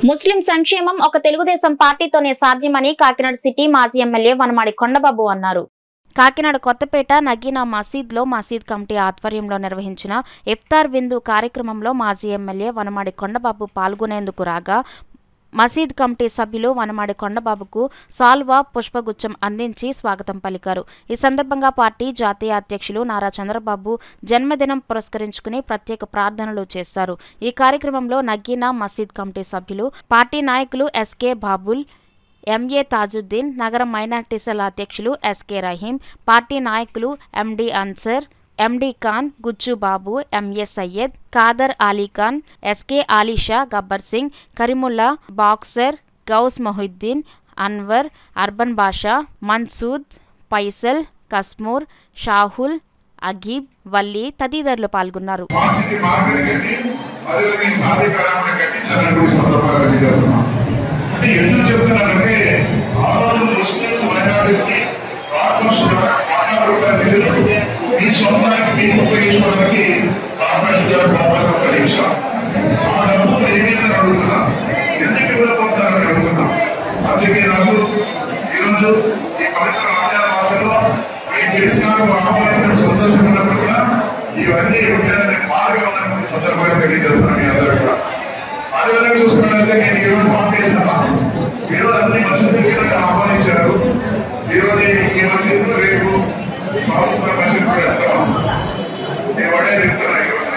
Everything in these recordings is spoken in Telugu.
ముస్లిం సంక్షేమం ఒక తెలుగుదేశం పార్టీతోనే సాధ్యమని కాకినాడ సిటీ మాజీ ఎమ్మెల్యే వనమాడి కొండబాబు అన్నారు కాకినాడ కొత్తపేట నగీనా మసీద్లో మసీద్ కమిటీ ఆధ్వర్యంలో నిర్వహించిన ఇఫ్తార్ విందు కార్యక్రమంలో మాజీ ఎమ్మెల్యే వనమాడి కొండబాబు పాల్గొనేందుకు రాగా మసీద్ కమిటీ సభ్యులు వనమాడి కొండబాబుకు సాల్వా పుష్పగుచ్చం అందించి స్వాగతం పలికారు ఈ సందర్భంగా పార్టీ జాతీయ అధ్యక్షులు నారా చంద్రబాబు జన్మదినం పురస్కరించుకుని ప్రత్యేక ప్రార్థనలు చేశారు ఈ కార్యక్రమంలో నగీనా మసీద్ కమిటీ సభ్యులు పార్టీ నాయకులు ఎస్కే బాబుల్ ఎంఏ తాజుద్దీన్ నగర మైనార్టీ సెల్ అధ్యక్షులు ఎస్కే రహీం పార్టీ నాయకులు MD Ansar MD Khan Gujju Babu MA Syed Khader Ali Khan SK Alisha Gabbar Singh Karimullah boxer Ghouse Mohiddin Anwar అర్బన్ బాషా మన్సూద్ పైసల్ కస్మూర్ షాహుల్ అగీబ్ వల్లి తదితరులు పాల్గొన్నారు మార్చిని మార్కెట్ కట్టి అదేవిధంగా ఈ సాధికారాన్ని కట్టించాలనేటువంటి సందర్భాలు తెలియజేస్తున్నాం అంటే ఎందుకు చెప్తున్నానంటే ఆ రోజు ముస్లిమ్స్ మైనారిటీస్ కి కార్పొరేషన్ ద్వారా కోట్ల రూపాయల నిధులు మీ సొంతానికి మీకు ఉపయోగించుకోవడానికి కార్పొరేషన్ ద్వారా కోట్ల రూపాయలు ఇచ్చాం ఆ డబ్బు ఏమైందని అడుగుతున్నా ఎందుకు ఇవ్వకపోతారని అడుగుతున్నా అందుకే నాకు ఈరోజు ఈ పవిత్ర రంజాన్ మాసంలో మేము చేసినాకు ఆహ్వానించడం సంతోషం ఉన్నప్పుడు కూడా ఇవన్నీ ఉండేదని మార్గం ఉందని సందర్భంగా తెలియజేస్తున్నాను మీ అందరూ కూడా అదేవిధంగా చూసుకున్నట్లయితే నేను ఈ రోజు ఫోన్ చేసిన ఈరోజు అన్ని మసీదులకి నన్ను ఆహ్వానించారు ఈరోజు ఈ మసీదు రేపు సాగుతున్న మసీదు కూడా వెళ్తాం నేను వాడే చెప్తున్నా ఈ రోజున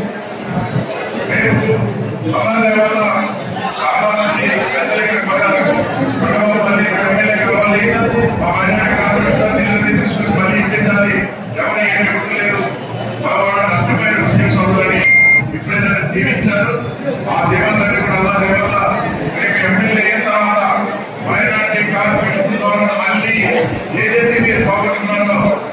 రేపు అలాగే వల్ల చాలా మంది పెద్దలు ఇక్కడ పడారు పడవ మళ్ళీ ఎమ్మెల్యే కావాలి మా మైనార్టీ కార్పొరేషన్ నిధులని తీసుకొచ్చి మళ్ళీ ఇప్పించాలి ఎవరు ఏమి ఇవ్వలేదు మరొకడు నష్టపోయిన ముస్లిం సోదరులని ఇప్పుడే నన్ను దీవించారు ఆ దేవాలయాన్ని కూడా అల్లా దేవత రేపు ఎమ్మెల్యే అయిన తర్వాత మైనార్టీ కార్పొరేషన్ ద్వారా మళ్ళీ ఏదైతే మీరు పోగొట్టుకున్నారో